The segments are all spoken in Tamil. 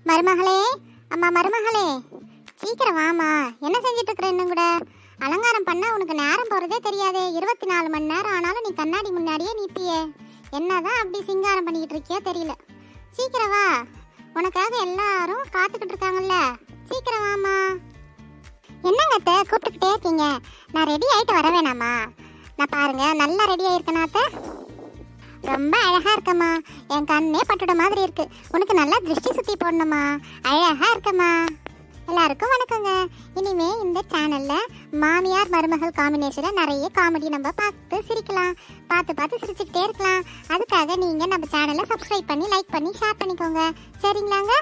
மருமகளே அம்மா மருமகளே சீக்கிரம் வாமா என்ன செஞ்சுட்டு இருக்கிற இன்னும் கூட அலங்காரம் பண்ணா உனக்கு நேரம் போறதே தெரியாதே இருபத்தி நாலு மணி நேரம் ஆனாலும் நீ கண்ணாடி முன்னாடியே நிப்பியே என்னதான் அப்படி சிங்காரம் பண்ணிக்கிட்டு இருக்கியோ தெரியல சீக்கிரம் வா உனக்காக எல்லாரும் காத்துக்கிட்டு இருக்காங்கல்ல சீக்கிரம் வாமா என்னங்க அத்தை கூப்பிட்டுக்கிட்டே இருக்கீங்க நான் ரெடி ஆயிட்டு வர வேணாமா நான் பாருங்க நல்லா ரெடி ஆயிருக்கேனா அத்தை ரொம்ப அழகா இருக்கம்மா என் கண்ணே பட்டுட மாதிரி இருக்கு உனக்கு நல்லா திருஷ்டி சுத்தி போடணுமா அழகா இருக்கம்மா எல்லாருக்கும் வணக்கங்க இனிமே இந்த சேனல்ல மாமியார் மருமகள் காம்பினேஷன்ல நிறைய காமெடி நம்ம பார்த்து சிரிக்கலாம் பார்த்து பார்த்து சிரிச்சுக்கிட்டே இருக்கலாம் அதுக்காக நீங்க நம்ம சேனலை சப்ஸ்கிரைப் பண்ணி லைக் பண்ணி ஷேர் பண்ணிக்கோங்க சரிங்களாங்க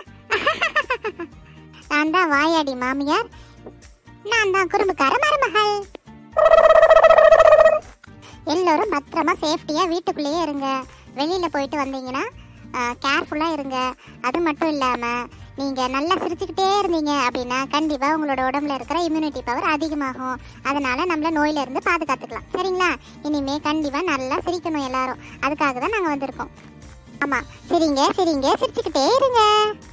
நான் தான் வாயாடி மாமியார் நான் தான் குறும்புக்கார மருமகள் எல்லோரும் பத்திரமா சேஃப்டியா வீட்டுக்குள்ளேயே இருங்க வெளியில போயிட்டு வந்தீங்கன்னா கேர்ஃபுல்லா இருங்க அது மட்டும் இல்லாம நீங்க நல்லா சிரிச்சுக்கிட்டே இருந்தீங்க அப்படின்னா கண்டிப்பா உங்களோட உடம்புல இருக்கிற இம்யூனிட்டி பவர் அதிகமாகும் அதனால நம்மள நோயில இருந்து பாதுகாத்துக்கலாம் சரிங்களா இனிமே கண்டிப்பா நல்லா சிரிக்கணும் எல்லாரும் அதுக்காக தான் நாங்க வந்திருக்கோம் ஆமா சிரிங்க சிரிங்க சிரிச்சுக்கிட்டே இருங்க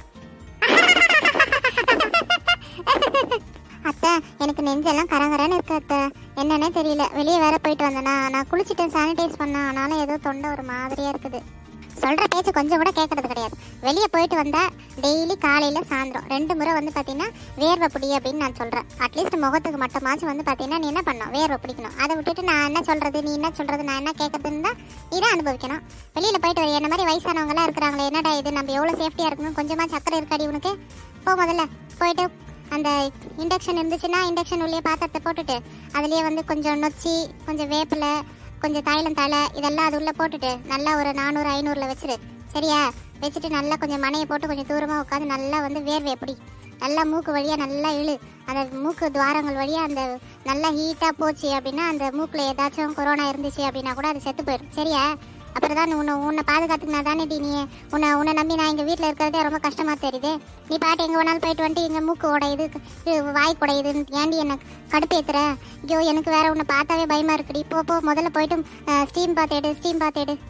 அத்தை எனக்கு நெஞ்செல்லாம் கரகரன்னு இருக்கு அத்தை என்னன்னே தெரியல வெளியே வேற போயிட்டு வந்தேனா நான் குளிச்சுட்டு சானிடைஸ் பண்ண ஆனாலும் ஏதோ தொண்டை ஒரு மாதிரியா இருக்குது சொல்ற பேச்சு கொஞ்சம் கூட கேட்கறது கிடையாது வெளியே போயிட்டு வந்தா டெய்லி காலையில சாயந்தரம் ரெண்டு முறை வந்து பாத்தீங்கன்னா வேர்வை பிடி அப்படின்னு நான் சொல்றேன் அட்லீஸ்ட் முகத்துக்கு மட்டுமாச்சும் வந்து பாத்தீங்கன்னா நீ என்ன பண்ணணும் வேர்வை பிடிக்கணும் அதை விட்டுட்டு நான் என்ன சொல்றது நீ என்ன சொல்றது நான் என்ன கேட்கறதுன்னு தான் நீ தான் அனுபவிக்கணும் வெளியில போயிட்டு வர என்ன மாதிரி வயசானவங்க எல்லாம் இருக்கிறாங்களே என்னடா இது நம்ம எவ்வளவு சேஃப்டியா இருக்கணும் கொஞ்சமா சக்கரை இருக்காடி உனக்கு போ முதல்ல போயிட்டு அந்த இண்டக்ஷன் இருந்துச்சுன்னா இண்டக்ஷன் உள்ளே பாத்திரத்தை போட்டுட்டு அதுலயே வந்து கொஞ்சம் நொச்சி கொஞ்சம் வேப்பிலை கொஞ்சம் தைலம் தலை இதெல்லாம் அது உள்ள போட்டுட்டு நல்லா ஒரு நானூறு ஐநூறுல வச்சிரு சரியா வச்சுட்டு நல்லா கொஞ்சம் மனையை போட்டு கொஞ்சம் தூரமா உட்காந்து நல்லா வந்து வேர்வை எப்படி நல்லா மூக்கு வழியா நல்லா இழு அந்த மூக்கு துவாரங்கள் வழியா அந்த நல்லா ஹீட்டா போச்சு அப்படின்னா அந்த மூக்குல ஏதாச்சும் கொரோனா இருந்துச்சு அப்படின்னா கூட அது செத்து போயிடும் சரியா அப்புறம் தான் உன்னை உன்னை பாதுகாத்துக்கினா தானே டி நீ உன்னை உன்னை நம்பி நான் இங்கே வீட்டில் இருக்கிறதே ரொம்ப கஷ்டமா தெரியுது நீ பாட்டு எங்கே வேணாலும் போயிட்டு வந்துட்டு எங்கள் மூக்கு உடையுது இது வாய் குடையுதுன்னு ஏன்டி என்னை கடுப்பேத்துற ஐயோ எனக்கு வேற உன்னை பார்த்தாவே பயமா இருக்குடி போ போ முதல்ல போயிட்டு ஸ்டீம் பாத் எடு ஸ்டீம் பாத் எடு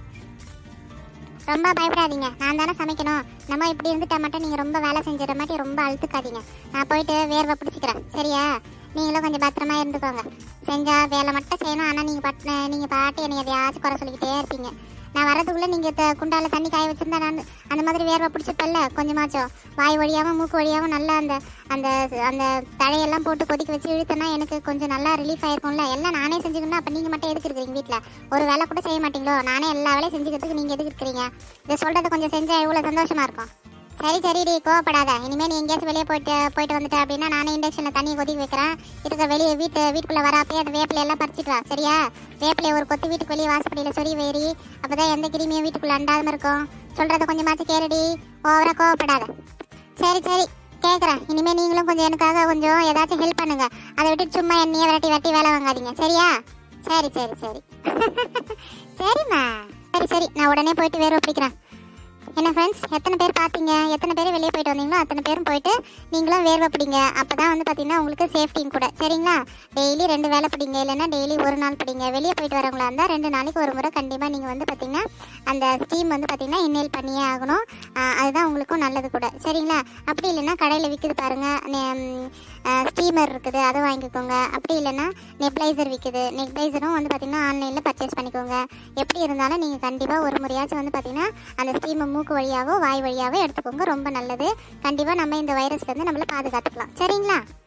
ரொம்ப பயப்படாதீங்க நான் தானே சமைக்கணும் நம்ம இப்படி இருந்துட்டா மட்டும் நீங்கள் ரொம்ப வேலை செஞ்சுற மாதிரி ரொம்ப அழுத்துக்காதீங்க நான் போயிட்டு வேர்வை பிடிச்சிக்கிறேன் சரியா நீங்களும் கொஞ்சம் பத்திரமா இருந்துக்கோங்க செஞ்சா வேலை மட்டும் செய்யணும் ஆனால் நீங்கள் பட் நீங்கள் பாட்டு என்னை எதையாச்சும் குறை சொல்லிக்கிட்டே இருப்பீங்க நான் வரதுக்குள்ளே நீங்கள் குண்டால தண்ணி காய வச்சிருந்தா நான் அந்த மாதிரி வேர்வை பிடிச்சிப்பல்ல கொஞ்சமாச்சும் வாய் வழியாகவும் மூக்கு வழியாகவும் நல்லா அந்த அந்த அந்த தழையெல்லாம் போட்டு கொதிக்க வச்சு இழுத்தனா எனக்கு கொஞ்சம் நல்லா ரிலீஃப் ஆயிருக்கும்ல எல்லாம் நானே செஞ்சுக்கணும் அப்போ நீங்கள் மட்டும் எதுக்கு இருக்கிறீங்க வீட்டில் ஒரு வேலை கூட செய்ய மாட்டீங்களோ நானே எல்லா வேலையும் செஞ்சுக்கிறதுக்கு நீங்கள் எதுக்கு இருக்கிறீங்க இதை சொல்கிறது கொஞ்சம் செஞ்சால் எவ்வளோ சந்தோஷமா இருக்கும் சரி சரிடி கோவப்படாத இனிமே நீ எங்கேயாச்சும் வெளியே போயிட்டு போயிட்டு வந்துட்ட அப்படின்னா நானே இண்டக்ஷனில் தண்ணி கொதிக்க வைக்கிறேன் இருக்க வெளியே வீட்டு வீட்டுக்குள்ளே வராப்பே அந்த வேப்பிலை எல்லாம் பறிச்சிட்டு வா சரியா வேப்பிலையை ஒரு கொத்து வீட்டுக்கு வெளியே வாசப்படியில் சொறி வேறி அப்பதான் எந்த கிருமியும் வீட்டுக்குள்ளே அண்டாம இருக்கும் சொல்றத கொஞ்சமாச்சும் கேளுடி ஓவரா கோவப்படாத சரி சரி கேட்குறேன் இனிமே நீங்களும் கொஞ்சம் எனக்காக கொஞ்சம் ஏதாச்சும் ஹெல்ப் பண்ணுங்க அதை விட்டு சும்மா என்னையே விரட்டி விரட்டி வேலை வாங்காதீங்க சரியா சரி சரி சரி சரிம்மா சரி சரி நான் உடனே போயிட்டு வேறு பிடிக்கிறேன் என்ன ஃப்ரெண்ட்ஸ் எத்தனை பேர் பார்த்தீங்க எத்தனை பேர் வெளியே போயிட்டு வந்தீங்களோ அத்தனை பேரும் போயிட்டு நீங்களும் வேர்வை பிடிங்க அப்போ தான் வந்து பார்த்தீங்கன்னா உங்களுக்கு சேஃப்டியும் கூட சரிங்களா டெய்லி ரெண்டு வேலை பிடிங்க இல்லைன்னா டெய்லி ஒரு நாள் பிடிங்க வெளியே போயிட்டு வரவங்களா இருந்தால் ரெண்டு நாளைக்கு ஒரு முறை கண்டிப்பாக நீங்கள் வந்து பார்த்தீங்கன்னா அந்த ஸ்டீம் வந்து பார்த்தீங்கன்னா இன்னேல் பண்ணியே ஆகணும் ஆஹ் அதுதான் உங்களுக்கும் நல்லது கூட சரிங்களா அப்படி இல்லைன்னா கடையில் விற்குது பாருங்கள் ஸ்டீமர் இருக்குது அதை வாங்கிக்கோங்க அப்படி இல்லைன்னா நெப்ளைசர் விற்குது நெப்ளைசரும் வந்து பார்த்தீங்கன்னா ஆன்லைனில் பர்ச்சேஸ் பண்ணிக்கோங்க எப்படி இருந்தாலும் நீங்கள் கண்டிப்பாக ஒரு முறையாச்சும் வந்து பார்த்தீங்கன்னா அந்த ஸ்டீமை மூக்கு வழியாவோ வாய் வழியாவோ எடுத்துக்கோங்க ரொம்ப நல்லது கண்டிப்பாக நம்ம இந்த வைரஸ்லேருந்து நம்மளை பாதுகாத்துக்கலாம் சரிங்களா